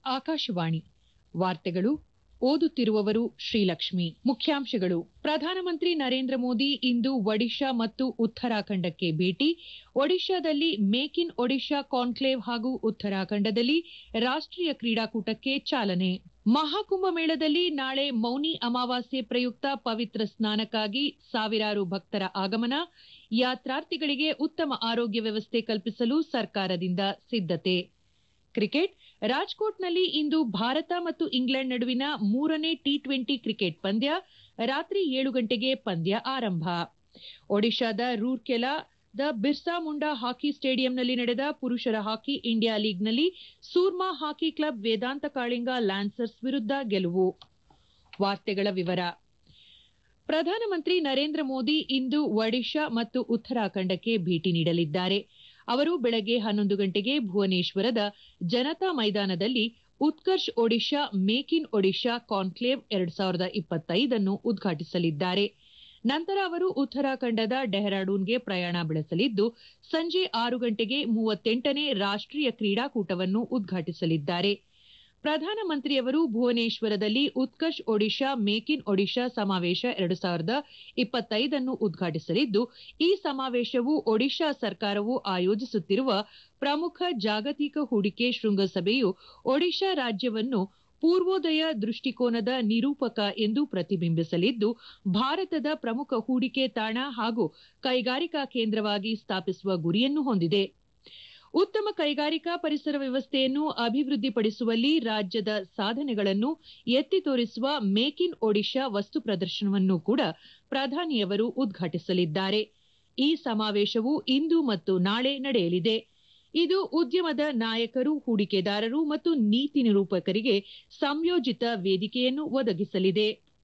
ಆಕಾಶವಾಣಿ ವಾರ್ತೆಗಳು ಓದುತ್ತಿರುವವರು ಶ್ರೀಲಕ್ಷ್ಮಿ ಮುಖ್ಯಾಂಶಗಳು ಪ್ರಧಾನಮಂತ್ರಿ ನರೇಂದ್ರ ಮೋದಿ ಇಂದು ಒಡಿಶಾ ಮತ್ತು ಉತ್ತರಾಖಂಡಕ್ಕೆ ಭೇಟಿ ಒಡಿಶಾದಲ್ಲಿ ಮೇಕ್ ಇನ್ ಒಡಿಶಾ ಕಾನ್ಕ್ಲೇವ್ ಹಾಗೂ ಉತ್ತರಾಖಂಡದಲ್ಲಿ ರಾಷ್ಟೀಯ ಕ್ರೀಡಾಕೂಟಕ್ಕೆ ಚಾಲನೆ ಮಹಾಕುಂಭಮೇಳದಲ್ಲಿ ನಾಳೆ ಮೌನಿ ಅಮಾವಾಸ್ಯೆ ಪ್ರಯುಕ್ತ ಪವಿತ್ರ ಸ್ನಾನಕ್ಕಾಗಿ ಸಾವಿರಾರು ಭಕ್ತರ ಆಗಮನ ಯಾತ್ರಾರ್ಥಿಗಳಿಗೆ ಉತ್ತಮ ಆರೋಗ್ಯ ವ್ಯವಸ್ಥೆ ಕಲ್ಪಿಸಲು ಸರ್ಕಾರದಿಂದ ಸಿದ್ದತೆ ಕ್ರಿಕೆಟ್ ರಾಜ್ಕೋಟ್ನಲ್ಲಿ ಇಂದು ಭಾರತ ಮತ್ತು ಇಂಗ್ಲೆಂಡ್ ನಡುವಿನ ಮೂರನೇ ಟಿ ಟ್ವೆಂಟಿ ಕ್ರಿಕೆಟ್ ಪಂದ್ಯ ರಾತ್ರಿ ಏಳು ಗಂಟೆಗೆ ಪಂದ್ಯ ಆರಂಭ ಒಡಿಶಾದ ರೂರ್ಕೆಲಾದ ಬಿರ್ಸಾ ಮುಂಡಾ ಹಾಕಿ ಸ್ಟೇಡಿಯಂನಲ್ಲಿ ನಡೆದ ಪುರುಷರ ಹಾಕಿ ಇಂಡಿಯಾ ಲೀಗ್ನಲ್ಲಿ Soorma hockey club Vedanta Kalinga lancers ವಿರುದ್ಧ ಗೆಲುವು ವಾರ್ತೆಗಳ ವಿವರ ಪ್ರಧಾನಮಂತ್ರಿ ನರೇಂದ್ರ ಮೋದಿ ಇಂದು ಒಡಿಶಾ ಮತ್ತು ಉತ್ತರಾಖಂಡಕ್ಕೆ ಭೇಟಿ ನೀಡಲಿದ್ದಾರೆ ಅವರು ಬೆಳಗ್ಗೆ ಹನ್ನೊಂದು ಗಂಟೆಗೆ ಭುವನೇಶ್ವರದ ಜನತಾ ಮೈದಾನದಲ್ಲಿ Utkarsh Odisha make in Odisha conclave ಎರಡ್ ಸಾವಿರದ ಇಪ್ಪತ್ತೈದನ್ನು ಉದ್ಘಾಟಿಸಲಿದ್ದಾರೆ ನಂತರ ಅವರು ಉತ್ತರಾಖಂಡದ ಡೆಹ್ರಾಡೂನ್ಗೆ ಪ್ರಯಾಣ ಬೆಳೆಸಲಿದ್ದು ಸಂಜೆ ಆರು ಗಂಟೆಗೆ ಮೂವತ್ತೆಂಟನೇ ರಾಷ್ಟೀಯ ಕ್ರೀಡಾಕೂಟವನ್ನು ಉದ್ಘಾಟಿಸಲಿದ್ದಾರೆ ಪ್ರಧಾನಮಂತ್ರಿಯವರು ಭುವನೇಶ್ವರದಲ್ಲಿ ಉತ್ಕರ್ಷ್ ಒಡಿಶಾ ಮೇಕ್ ಇನ್ ಒಡಿಶಾ ಸಮಾವೇಶ ಎರಡು ಸಾವಿರದ ಇಪ್ಪತ್ತೈದನ್ನು ಉದ್ಘಾಟಿಸಲಿದ್ದು ಈ ಸಮಾವೇಶವು ಒಡಿಶಾ ಸರ್ಕಾರವು ಆಯೋಜಿಸುತ್ತಿರುವ ಪ್ರಮುಖ ಜಾಗತಿಕ ಹೂಡಿಕೆ ಶೃಂಗಸಭೆಯು ಒಡಿಶಾ ರಾಜ್ಯವನ್ನು ಪೂರ್ವೋದಯ ದೃಷ್ಟಿಕೋನದ ನಿರೂಪಕ ಎಂದು ಪ್ರತಿಬಿಂಬಿಸಲಿದ್ದು ಭಾರತದ ಪ್ರಮುಖ ಹೂಡಿಕೆ ತಾಣ ಹಾಗೂ ಕೈಗಾರಿಕಾ ಕೇಂದ್ರವಾಗಿ ಸ್ಥಾಪಿಸುವ ಗುರಿಯನ್ನು ಹೊಂದಿದೆ ಉತ್ತಮ ಕೈಗಾರಿಕಾ ಪರಿಸರ ವ್ಯವಸ್ಥೆಯನ್ನು ಅಭಿವೃದ್ಧಿಪಡಿಸುವಲ್ಲಿ ರಾಜ್ಯದ ಸಾಧನೆಗಳನ್ನು ಎತ್ತಿ ತೋರಿಸುವ ಮೇಕ್ ಇನ್ ಒಡಿಶಾ ವಸ್ತು ಪ್ರದರ್ಶನವನ್ನು ಕೂಡ ಪ್ರಧಾನಿಯವರು ಉದ್ಘಾಟಿಸಲಿದ್ದಾರೆ ಈ ಸಮಾವೇಶವು ಇಂದು ಮತ್ತು ನಾಳೆ ನಡೆಯಲಿದೆ ಇದು ಉದ್ಯಮದ ನಾಯಕರು ಹೂಡಿಕೆದಾರರು ಮತ್ತು ನೀತಿ ನಿರೂಪಕರಿಗೆ ಸಂಯೋಜಿತ ವೇದಿಕೆಯನ್ನು ಒದಗಿಸಲಿದೆ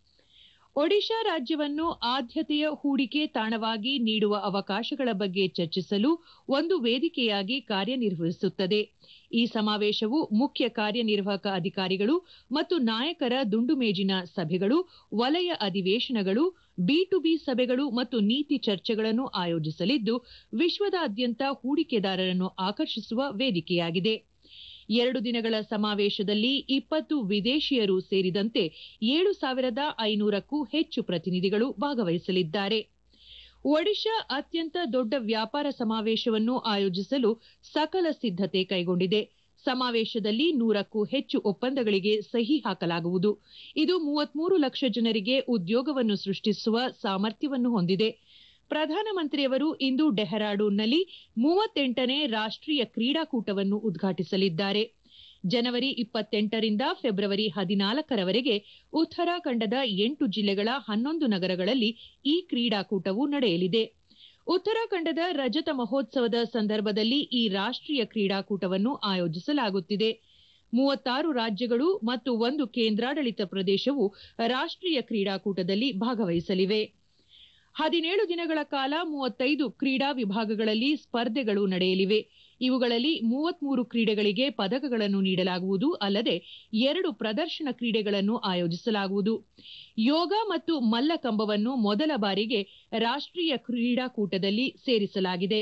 ಒಡಿಶಾ ರಾಜ್ಯವನ್ನು ಆದ್ಯತೆಯ ಹೂಡಿಕೆ ತಾಣವಾಗಿ ನೀಡುವ ಅವಕಾಶಗಳ ಬಗ್ಗೆ ಚರ್ಚಿಸಲು ಒಂದು ವೇದಿಕೆಯಾಗಿ ಕಾರ್ಯನಿರ್ವಹಿಸುತ್ತದೆ ಈ ಸಮಾವೇಶವು ಮುಖ್ಯ ಕಾರ್ಯನಿರ್ವಾಹಕ ಅಧಿಕಾರಿಗಳು ಮತ್ತು ನಾಯಕರ ದುಂಡುಮೇಜಿನ ಸಭೆಗಳು ವಲಯ ಅಧಿವೇಶನಗಳು ಬಿ ಟು ಬಿ ಸಭೆಗಳು ಮತ್ತು ನೀತಿ ಚರ್ಚೆಗಳನ್ನು ಆಯೋಜಿಸಲಿದ್ದು ವಿಶ್ವದಾದ್ಯಂತ ಹೂಡಿಕೆದಾರರನ್ನು ಆಕರ್ಷಿಸುವ ವೇದಿಕೆಯಾಗಿದೆ ಎರಡು ದಿನಗಳ ಸಮಾವೇಶದಲ್ಲಿ ಇಪ್ಪತ್ತು ವಿದೇಶಿಯರು ಸೇರಿದಂತೆ ಏಳು ಸಾವಿರದ ಐನೂರಕ್ಕೂ ಹೆಚ್ಚು ಪ್ರತಿನಿಧಿಗಳು ಭಾಗವಹಿಸಲಿದ್ದಾರೆ ಒಡಿಶಾ ಅತ್ಯಂತ ದೊಡ್ಡ ವ್ಯಾಪಾರ ಸಮಾವೇಶವನ್ನು ಆಯೋಜಿಸಲು ಸಕಲ ಸಿದ್ದತೆ ಕೈಗೊಂಡಿದೆ ಸಮಾವೇಶದಲ್ಲಿ ನೂರಕ್ಕೂ ಹೆಚ್ಚು ಒಪ್ಪಂದಗಳಿಗೆ ಸಹಿ ಹಾಕಲಾಗುವುದು ಇದು ಮೂವತ್ಮೂರು ಲಕ್ಷ ಜನರಿಗೆ ಉದ್ಯೋಗವನ್ನು ಸೃಷ್ಟಿಸುವ ಸಾಮರ್ಥ್ಯವನ್ನು ಹೊಂದಿದೆ ಪ್ರಧಾನಮಂತ್ರಿಯವರು ಇಂದು ಡೆಹ್ರಾಡೂನ್ನಲ್ಲಿ ಮೂವತ್ತೆಂಟನೇ ರಾಷ್ಟೀಯ ಕ್ರೀಡಾಕೂಟವನ್ನು ಉದ್ಘಾಟಿಸಲಿದ್ದಾರೆ ಜನವರಿ ಇಪ್ಪತ್ತೆಂಟರಿಂದ ಫೆಬ್ರವರಿ ಹದಿನಾಲ್ಕರವರೆಗೆ ಉತ್ತರಾಖಂಡದ ಎಂಟು ಜಿಲ್ಲೆಗಳ ಹನ್ನೊಂದು ನಗರಗಳಲ್ಲಿ ಈ ಕ್ರೀಡಾಕೂಟವು ನಡೆಯಲಿದೆ ಉತ್ತರಾಖಂಡದ ರಜತ ಮಹೋತ್ಸವದ ಸಂದರ್ಭದಲ್ಲಿ ಈ ರಾಷ್ಟೀಯ ಕ್ರೀಡಾಕೂಟವನ್ನು ಆಯೋಜಿಸಲಾಗುತ್ತಿದೆ ಮೂವತ್ತಾರು ರಾಜ್ಯಗಳು ಮತ್ತು ಒಂದು ಕೇಂದ್ರಾಡಳಿತ ಪ್ರದೇಶವು ರಾಷ್ಟೀಯ ಕ್ರೀಡಾಕೂಟದಲ್ಲಿ ಭಾಗವಹಿಸಲಿವೆ ಹದಿನೇಳು ದಿನಗಳ ಕಾಲ ಮೂವತ್ತೈದು ಕ್ರೀಡಾ ವಿಭಾಗಗಳಲ್ಲಿ ಸ್ಪರ್ಧೆಗಳು ನಡೆಯಲಿವೆ ಇವುಗಳಲ್ಲಿ ಮೂವತ್ಮೂರು ಕ್ರೀಡೆಗಳಿಗೆ ಪದಕಗಳನ್ನು ನೀಡಲಾಗುವುದು ಅಲ್ಲದೆ ಎರಡು ಪ್ರದರ್ಶನ ಕ್ರೀಡೆಗಳನ್ನು ಆಯೋಜಿಸಲಾಗುವುದು ಯೋಗ ಮತ್ತು ಮಲ್ಲಕಂಬವನ್ನು ಮೊದಲ ಬಾರಿಗೆ ರಾಷ್ಟೀಯ ಕ್ರೀಡಾಕೂಟದಲ್ಲಿ ಸೇರಿಸಲಾಗಿದೆ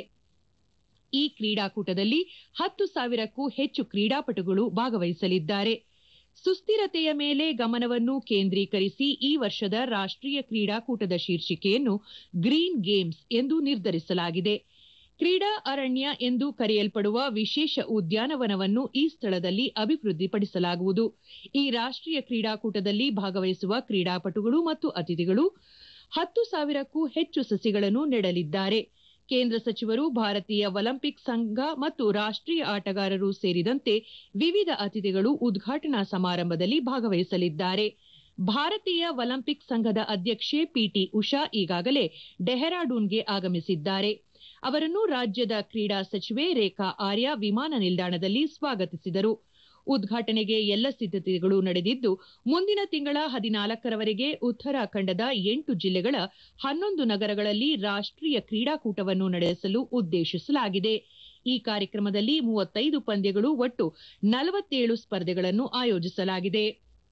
ಈ ಕ್ರೀಡಾಕೂಟದಲ್ಲಿ ಹತ್ತು ಸಾವಿರಕ್ಕೂ ಹೆಚ್ಚು ಕ್ರೀಡಾಪಟುಗಳು ಭಾಗವಹಿಸಲಿದ್ದಾರೆ ಸುಸ್ಥಿರತೆಯ ಮೇಲೆ ಗಮನವನ್ನು ಕೇಂದ್ರೀಕರಿಸಿ ಈ ವರ್ಷದ ರಾಷ್ಟೀಯ ಕ್ರೀಡಾಕೂಟದ ಶೀರ್ಷಿಕೆಯನ್ನು ಗ್ರೀನ್ ಗೇಮ್ಸ್ ಎಂದು ನಿರ್ಧರಿಸಲಾಗಿದೆ ಕ್ರೀಡಾ ಅರಣ್ಯ ಎಂದು ಕರೆಯಲ್ಪಡುವ ವಿಶೇಷ ಉದ್ಯಾನವನವನ್ನು ಈ ಸ್ಥಳದಲ್ಲಿ ಅಭಿವೃದ್ಧಿಪಡಿಸಲಾಗುವುದು ಈ ರಾಷ್ಟೀಯ ಕ್ರೀಡಾಕೂಟದಲ್ಲಿ ಭಾಗವಹಿಸುವ ಕ್ರೀಡಾಪಟುಗಳು ಮತ್ತು ಅತಿಥಿಗಳು ಹತ್ತು ಸಾವಿರಕ್ಕೂ ಹೆಚ್ಚು ಸಸಿಗಳನ್ನು ನೆಡಲಿದ್ದಾರೆ ಕೇಂದ್ರ ಸಚಿವರು ಭಾರತೀಯ ಒಲಿಂಪಿಕ್ ಸಂಘ ಮತ್ತು ರಾಷ್ಟೀಯ ಆಟಗಾರರು ಸೇರಿದಂತೆ ವಿವಿಧ ಅತಿಥಿಗಳು ಉದ್ಘಾಟನಾ ಸಮಾರಂಭದಲ್ಲಿ ಭಾಗವಹಿಸಲಿದ್ದಾರೆ ಭಾರತೀಯ ಒಲಿಂಪಿಕ್ ಸಂಘದ ಅಧ್ಯಕ್ಷೆ ಪಿಟಿ ಉಷಾ ಈಗಾಗಲೇ ಡೆಹ್ರಾಡೂನ್ಗೆ ಆಗಮಿಸಿದ್ದಾರೆ ಅವರನ್ನು ರಾಜ್ಯದ ಕ್ರೀಡಾ ಸಚಿವೆ ರೇಖಾ ಆರ್ಯ ವಿಮಾನ ನಿಲ್ದಾಣದಲ್ಲಿ ಸ್ವಾಗತಿಸಿದರು ಉದ್ಘಾಟನೆಗೆ ಎಲ್ಲ ಸಿದ್ದತೆಗಳು ನಡೆದಿದ್ದು ಮುಂದಿನ ತಿಂಗಳ ಹದಿನಾಲ್ಕರವರೆಗೆ ಉತ್ತರಾಖಂಡದ ಎಂಟು ಜಿಲ್ಲೆಗಳ ಹನ್ನೊಂದು ನಗರಗಳಲ್ಲಿ ರಾಷ್ಟೀಯ ಕ್ರೀಡಾಕೂಟವನ್ನು ನಡೆಸಲು ಉದ್ದೇಶಿಸಲಾಗಿದೆ ಈ ಕಾರ್ಯಕ್ರಮದಲ್ಲಿ ಮೂವತ್ತೈದು ಪಂದ್ಯಗಳು ಒಟ್ಟು ನಲವತ್ತೇಳು ಸ್ಪರ್ಧೆಗಳನ್ನು ಆಯೋಜಿಸಲಾಗಿದೆ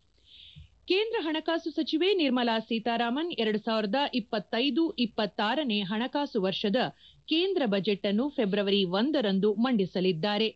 ಕೇಂದ್ರ ಹಣಕಾಸು ಸಚಿವೆ ನಿರ್ಮಲಾ ಸೀತಾರಾಮನ್ ಎರಡು ಸಾವಿರದ ಇಪ್ಪತ್ತೈದು ಇಪ್ಪತ್ತಾರನೇ ಹಣಕಾಸು ವರ್ಷದ ಕೇಂದ್ರ ಬಜೆಟ್ ಅನ್ನು ಫೆಬ್ರವರಿ ಒಂದರಂದು ಮಂಡಿಸಲಿದ್ದಾರೆ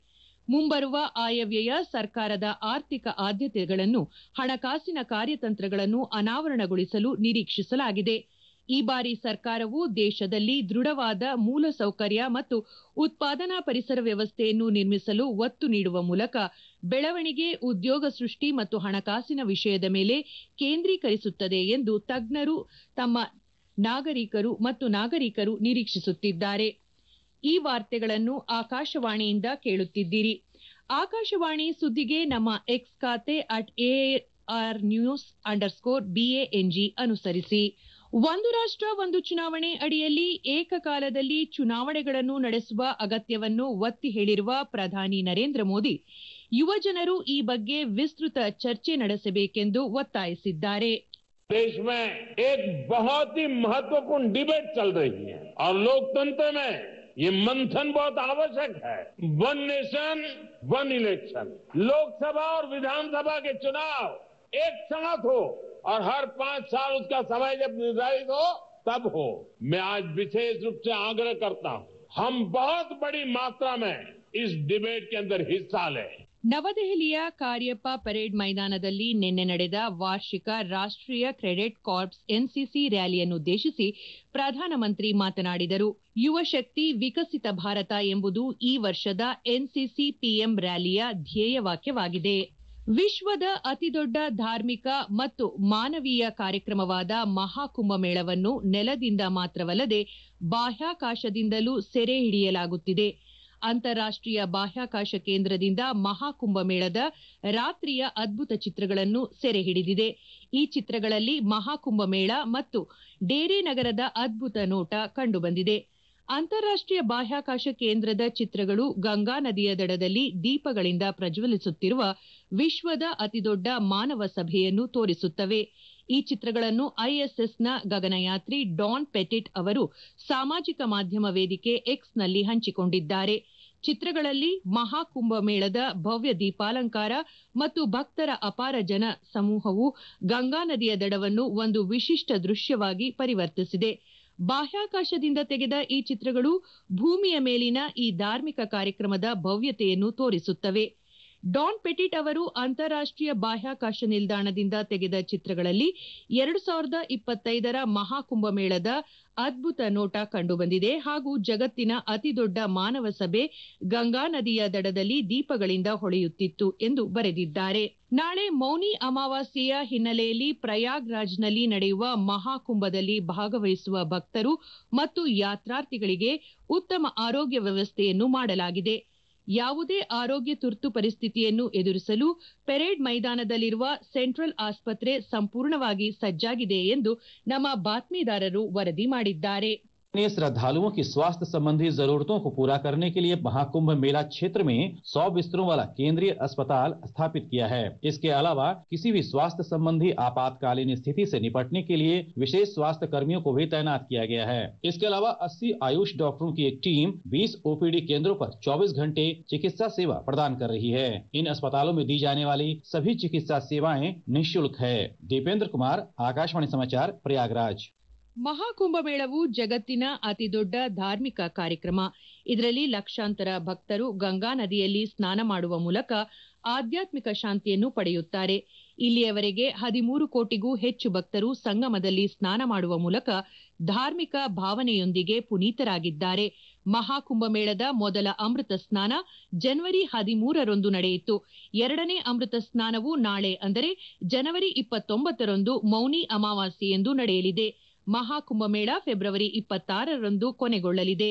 ಮುಂಬರುವ ಆಯವ್ಯಯ ಸರ್ಕಾರದ ಆರ್ಥಿಕ ಆದ್ಯತೆಗಳನ್ನು ಹಣಕಾಸಿನ ಕಾರ್ಯತಂತ್ರಗಳನ್ನು ಅನಾವರಣಗೊಳಿಸಲು ನಿರೀಕ್ಷಿಸಲಾಗಿದೆ ಈ ಬಾರಿ ಸರ್ಕಾರವು ದೇಶದಲ್ಲಿ ದೃಢವಾದ ಮೂಲಸೌಕರ್ಯ ಮತ್ತು ಉತ್ಪಾದನಾ ಪರಿಸರ ವ್ಯವಸ್ಥೆಯನ್ನು ನಿರ್ಮಿಸಲು ಒತ್ತು ನೀಡುವ ಮೂಲಕ ಬೆಳವಣಿಗೆ ಉದ್ಯೋಗ ಸೃಷ್ಟಿ ಮತ್ತು ಹಣಕಾಸಿನ ವಿಷಯದ ಮೇಲೆ ಕೇಂದ್ರೀಕರಿಸುತ್ತದೆ ಎಂದು ತಜ್ಞರು ತಮ್ಮ ನಾಗರಿಕರು ಮತ್ತು ನಾಗರಿಕರು ನಿರೀಕ್ಷಿಸುತ್ತಿದ್ದಾರೆ ಈ ವಾರ್ತೆಗಳನ್ನು ಆಕಾಶವಾಣಿಯಿಂದ ಕೇಳುತ್ತಿದ್ದೀರಿ ಆಕಾಶವಾಣಿ ಸುದ್ದಿಗೆ ನಮ್ಮ ಎಕ್ಸ್ ಖಾತೆ at AR news underscore BANG ಅನುಸರಿಸಿ ಒಂದು ರಾಷ್ಟ್ರ ಒಂದು ಚುನಾವಣೆ ಅಡಿಯಲ್ಲಿ ಏಕಕಾಲದಲ್ಲಿ ಚುನಾವಣೆಗಳನ್ನು ನಡೆಸುವ ಅಗತ್ಯವನ್ನು ಒತ್ತಿ ಹೇಳಿರುವ ಪ್ರಧಾನಿ ನರೇಂದ್ರ ಮೋದಿ ಯುವಜನರು ಈ ಬಗ್ಗೆ ವಿಸ್ತೃತ ಚರ್ಚೆ ನಡೆಸಬೇಕೆಂದು ಒತ್ತಾಯಿಸಿದ್ದಾರೆ देश में एक बहुत ही महत्वपूर्ण डिबेट चल रही है और लोकतंत्र में ये मंथन बहुत आवश्यक है one nation one election Lok Sabha और विधानसभा के चुनाव एक साथ हो और हर पांच साल उसका समय जब निर्धारित हो तब हो मैं आज विशेष रूप से आग्रह करता हूं हम बहुत बड़ी मात्रा में इस डिबेट के अंदर हिस्सा लें ನವದೆಹಲಿಯ ಕಾರ್ಯಪ್ಪ ಪರೇಡ್ ಮೈದಾನದಲ್ಲಿ ನಿನ್ನೆ ನಡೆದ ವಾರ್ಷಿಕ ರಾಷ್ಟ್ರೀಯ ಕ್ರೆಡಿಟ್ ಕಾರ್ಪ್ಸ್ ಎನ್ಸಿಸಿ ರ್ಯಾಲಿಯನ್ನುದ್ದೇಶಿಸಿ ಪ್ರಧಾನಮಂತ್ರಿ ಮಾತನಾಡಿದರು ಯುವ ಶಕ್ತಿ ವಿಕಸಿತ ಭಾರತ ಎಂಬುದು ಈ ವರ್ಷದ ಎನ್ಸಿಸಿ ಪಿಎಂ ರ್ಯಾಲಿಯ ಧ್ಯೇಯವಾಕ್ಯವಾಗಿದೆ ವಿಶ್ವದ ಅತಿದೊಡ್ಡ ಧಾರ್ಮಿಕ ಮತ್ತು ಮಾನವೀಯ ಕಾರ್ಯಕ್ರಮವಾದ ಮಹಾಕುಂಭಮೇಳವನ್ನು ನೆಲದಿಂದ ಮಾತ್ರವಲ್ಲದೆ ಬಾಹ್ಯಾಕಾಶದಿಂದಲೂ ಸೆರೆ ಹಿಡಿಯಲಾಗುತ್ತಿದೆ ಅಂತಾರಾಷ್ಟೀಯ ಬಾಹ್ಯಾಕಾಶ ಕೇಂದ್ರದಿಂದ ಮಹಾಕುಂಭಮೇಳದ ರಾತ್ರಿಯ ಅದ್ಭುತ ಚಿತ್ರಗಳನ್ನು ಸೆರೆ ಹಿಡಿದಿದೆ ಈ ಚಿತ್ರಗಳಲ್ಲಿ ಮಹಾಕುಂಭಮೇಳ ಮತ್ತು ಡೇರೆ ನಗರದ ಅದ್ಭುತ ನೋಟ ಕಂಡುಬಂದಿದೆ ಅಂತಾರಾಷ್ಟೀಯ ಬಾಹ್ಯಾಕಾಶ ಕೇಂದ್ರದ ಚಿತ್ರಗಳು ಗಂಗಾ ನದಿಯ ದಡದಲ್ಲಿ ದೀಪಗಳಿಂದ ಪ್ರಜ್ವಲಿಸುತ್ತಿರುವ ವಿಶ್ವದ ಅತಿದೊಡ್ಡ ಮಾನವ ಸಭೆಯನ್ನು ತೋರಿಸುತ್ತವೆ ಈ ಚಿತ್ರಗಳನ್ನು ಐಎಸ್ಎಸ್ನ ಗಗನಯಾತ್ರಿ ಡಾನ್ ಪೆಟಿಟ್ ಅವರು ಸಾಮಾಜಿಕ ಮಾಧ್ಯಮ ವೇದಿಕೆ ಎಕ್ಸ್ನಲ್ಲಿ ಹಂಚಿಕೊಂಡಿದ್ದಾರೆ ಚಿತ್ರಗಳಲ್ಲಿ ಮಹಾಕುಂಭಮೇಳದ ಭವ್ಯ ದೀಪಾಲಂಕಾರ ಮತ್ತು ಭಕ್ತರ ಅಪಾರ ಜನ ಸಮೂಹವು ಗಂಗಾ ನದಿಯ ದಡವನ್ನು ಒಂದು ವಿಶಿಷ್ಟ ದೃಶ್ಯವಾಗಿ ಪರಿವರ್ತಿಸಿದೆ ಬಾಹ್ಯಾಕಾಶದಿಂದ ತೆಗೆದ ಈ ಚಿತ್ರಗಳು ಭೂಮಿಯ ಮೇಲಿನ ಈ ಧಾರ್ಮಿಕ ಕಾರ್ಯಕ್ರಮದ ಭವ್ಯತೆಯನ್ನು ತೋರಿಸುತ್ತವೆ ಡಾನ್ ಪೆಟಿಟ್ ಅವರು ಅಂತಾರಾಷ್ಟೀಯ ಬಾಹ್ಯಾಕಾಶ ನಿಲ್ದಾಣದಿಂದ ತೆಗೆದ ಚಿತ್ರಗಳಲ್ಲಿ ಎರಡು ಸಾವಿರದ ಇಪ್ಪತ್ತೈದರ ಮಹಾಕುಂಭಮೇಳದ ಅದ್ಭುತ ನೋಟ ಕಂಡುಬಂದಿದೆ ಹಾಗೂ ಜಗತ್ತಿನ ಅತಿದೊಡ್ಡ ಮಾನವ ಸಭೆ ಗಂಗಾ ನದಿಯ ದಡದಲ್ಲಿ ದೀಪಗಳಿಂದ ಹೊಳೆಯುತ್ತಿತ್ತು ಎಂದು ಬರೆದಿದ್ದಾರೆ ನಾಳೆ ಮೌನಿ ಅಮಾವಾಸ್ಯೆಯ ಹಿನ್ನೆಲೆಯಲ್ಲಿ ಪ್ರಯಾಗ್ರಾಜ್ನಲ್ಲಿ ನಡೆಯುವ ಮಹಾಕುಂಭದಲ್ಲಿ ಭಾಗವಹಿಸುವ ಭಕ್ತರು ಮತ್ತು ಯಾತ್ರಾರ್ಥಿಗಳಿಗೆ ಉತ್ತಮ ಆರೋಗ್ಯ ವ್ಯವಸ್ಥೆಯನ್ನು ಮಾಡಲಾಗಿದೆ ಯಾವುದೇ ಆರೋಗ್ಯ ತುರ್ತು ಪರಿಸ್ಥಿತಿಯನ್ನು ಎದುರಿಸಲು ಪೆರೇಡ್ ಮೈದಾನದಲ್ಲಿರುವ ಸೆಂಟ್ರಲ್ ಆಸ್ಪತ್ರೆ ಸಂಪೂರ್ಣವಾಗಿ ಸಜ್ಜಾಗಿದೆ ಎಂದು ನಮ್ಮ ಬಾತ್ಮೀದಾರರು ವರದಿ ಮಾಡಿದ್ದಾರೆ श्रद्धालुओं की स्वास्थ्य संबंधी जरूरतों को पूरा करने के लिए महाकुंभ मेला क्षेत्र में 100 बिस्तरों वाला केंद्रीय अस्पताल स्थापित किया है इसके अलावा किसी भी स्वास्थ्य संबंधी आपातकालीन स्थिति से निपटने के लिए विशेष स्वास्थ्य कर्मियों को भी तैनात किया गया है इसके अलावा 80 आयुष डॉक्टरों की एक टीम 20 ओपीडी केंद्रों पर 24 घंटे चिकित्सा सेवा प्रदान कर रही है इन अस्पतालों में दी जाने वाली सभी चिकित्सा सेवाएं निःशुल्क है दीपेंद्र कुमार आकाशवाणी समाचार प्रयागराज ಮಹಾಕುಂಭಮೇಳವು ಜಗತ್ತಿನ ಅತಿದೊಡ್ಡ ಧಾರ್ಮಿಕ ಕಾರ್ಯಕ್ರಮ ಇದರಲ್ಲಿ ಲಕ್ಷಾಂತರ ಭಕ್ತರು ಗಂಗಾ ನದಿಯಲ್ಲಿ ಸ್ನಾನ ಮಾಡುವ ಮೂಲಕ ಆಧ್ಯಾತ್ಮಿಕ ಶಾಂತಿಯನ್ನು ಪಡೆಯುತ್ತಾರೆ ಇಲ್ಲಿಯವರೆಗೆ ಹದಿಮೂರು ಕೋಟಿಗೂ ಹೆಚ್ಚು ಭಕ್ತರು ಸಂಗಮದಲ್ಲಿ ಸ್ನಾನ ಮಾಡುವ ಮೂಲಕ ಧಾರ್ಮಿಕ ಭಾವನೆಯೊಂದಿಗೆ ಪುನೀತರಾಗಿದ್ದಾರೆ ಮಹಾಕುಂಭಮೇಳದ ಮೊದಲ ಅಮೃತ ಸ್ನಾನ ಜನವರಿ ಹದಿಮೂರರಂದು ನಡೆಯಿತು ಎರಡನೇ ಅಮೃತ ಸ್ನಾನವು ನಾಳೆ ಅಂದರೆ ಜನವರಿ ಇಪ್ಪತ್ತೊಂಬತ್ತರಂದು ಮೌನಿ ಅಮಾವಾಸ್ಯೆಯೆಂದು ನಡೆಯಲಿದೆ ಮಹಾಕುಂಭಮೇಳ ಫೆಬ್ರವರಿ ಇಪ್ಪತ್ತಾರರಂದು ಕೊನೆಗೊಳ್ಳಲಿದೆ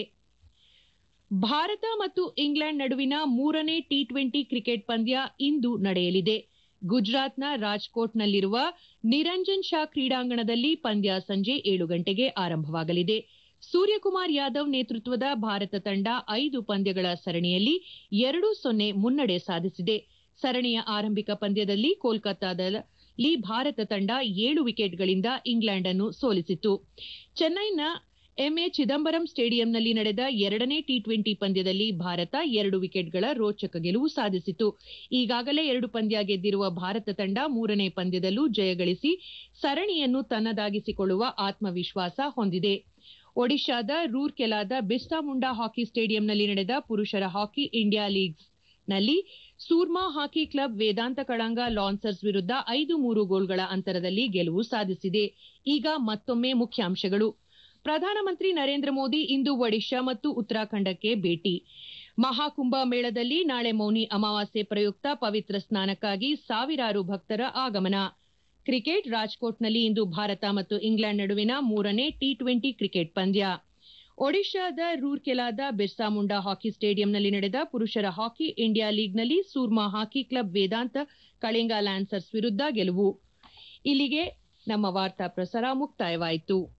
ಭಾರತ ಮತ್ತು ಇಂಗ್ಲೆಂಡ್ ನಡುವಿನ ಮೂರನೇ ಟಿ ಟ್ವೆಂಟಿ ಕ್ರಿಕೆಟ್ ಪಂದ್ಯ ಇಂದು ನಡೆಯಲಿದೆ ಗುಜರಾತ್ನ ರಾಜ್ಕೋಟ್ನಲ್ಲಿರುವ ನಿರಂಜನ್ ಶಾ ಕ್ರೀಡಾಂಗಣದಲ್ಲಿ ಪಂದ್ಯ ಸಂಜೆ ಏಳು ಗಂಟೆಗೆ ಆರಂಭವಾಗಲಿದೆ ಸೂರ್ಯಕುಮಾರ್ ಯಾದವ್ ನೇತೃತ್ವದ ಭಾರತ ತಂಡ ಐದು ಪಂದ್ಯಗಳ ಸರಣಿಯಲ್ಲಿ ಎರಡು ಸೊನ್ನೆ ಮುನ್ನಡೆ ಸಾಧಿಸಿದೆ ಸರಣಿಯ ಆರಂಭಿಕ ಪಂದ್ಯದಲ್ಲಿ ಕೋಲ್ಕತ್ತಾದಲ್ಲಿ ಭಾರತ ತಂಡ ಏಳು ವಿಕೆಟ್ಗಳಿಂದ ಇಂಗ್ಲೆಂಡ್ ಅನ್ನು ಸೋಲಿಸಿತು ಚೆನ್ನೈನ ಎಂಎ ಚಿದಂಬರಂ ಸ್ಟೇಡಿಯಂನಲ್ಲಿ ನಡೆದ ಎರಡನೇ ಟಿ ಟ್ವೆಂಟಿ ಪಂದ್ಯದಲ್ಲಿ ಭಾರತ ಎರಡು ವಿಕೆಟ್ಗಳ ರೋಚಕ ಗೆಲುವು ಸಾಧಿಸಿತು ಈಗಾಗಲೇ ಎರಡು ಪಂದ್ಯ ಗೆದ್ದಿರುವ ಭಾರತ ತಂಡ ಮೂರನೇ ಪಂದ್ಯದಲ್ಲೂ ಜಯಗಳಿಸಿ ಸರಣಿಯನ್ನು ತನ್ನದಾಗಿಸಿಕೊಳ್ಳುವ ಆತ್ಮವಿಶ್ವಾಸ ಹೊಂದಿದೆ ಒಡಿಶಾದ ರೂರ್ಕೆಲಾದ ಬಿರ್ಸಾ ಮುಂಡಾ ಹಾಕಿ ಸ್ಟೇಡಿಯಂನಲ್ಲಿ ನಡೆದ ಪುರುಷರ ಹಾಕಿ ಇಂಡಿಯಾ ಲೀಗ್ ನಲ್ಲಿ ಸೂರ್ಮಾ ಹಾಕಿ ಕ್ಲಬ್ ವೇದಾಂತ ಕಳಂಗ ಲಾನ್ಸರ್ಸ್ ವಿರುದ್ಧ ಐದು ಮೂರು ಗೋಲ್ಗಳ ಅಂತರದಲ್ಲಿ ಗೆಲುವು ಸಾಧಿಸಿದೆ ಈಗ ಮತ್ತೊಮ್ಮೆ ಮುಖ್ಯಾಂಶಗಳು ಪ್ರಧಾನಮಂತ್ರಿ ನರೇಂದ್ರ ಮೋದಿ ಇಂದು ಒಡಿಶಾ ಮತ್ತು ಉತ್ತರಾಖಂಡಕ್ಕೆ ಭೇಟಿ ಮಹಾಕುಂಭ ಮೇಳದಲ್ಲಿ ನಾಳೆ ಮೌನಿ ಅಮಾವಾಸ್ಯೆ ಪ್ರಯುಕ್ತ ಪವಿತ್ರ ಸ್ನಾನಕ್ಕಾಗಿ ಸಾವಿರಾರು ಭಕ್ತರ ಆಗಮನ ಕ್ರಿಕೆಟ್ ರಾಜ್ಕೋಟ್ನಲ್ಲಿ ಇಂದು ಭಾರತ ಮತ್ತು ಇಂಗ್ಲೆಂಡ್ ನಡುವಿನ ಮೂರನೇ ಟಿ ಟ್ವೆಂಟಿ ಕ್ರಿಕೆಟ್ ಪಂದ್ಯ ಒಡಿಶಾದ ರೂರ್ಕೆಲಾದ ಬಿರ್ಸಾ ಮುಂಡಾ ಹಾಕಿ ಸ್ಟೇಡಿಯಂನಲ್ಲಿ ನಡೆದ ಪುರುಷರ ಹಾಕಿ ಇಂಡಿಯಾ ಲೀಗ್ನಲ್ಲಿ Soorma hockey club Vedanta Kalinga lancers ವಿರುದ್ಧ ಗೆಲುವು ಇಲ್ಲಿಗೆ ನಮ್ಮ ವಾರ್ತಾ ಪ್ರಸಾರ ಮುಕ್ತಾಯವಾಯಿತು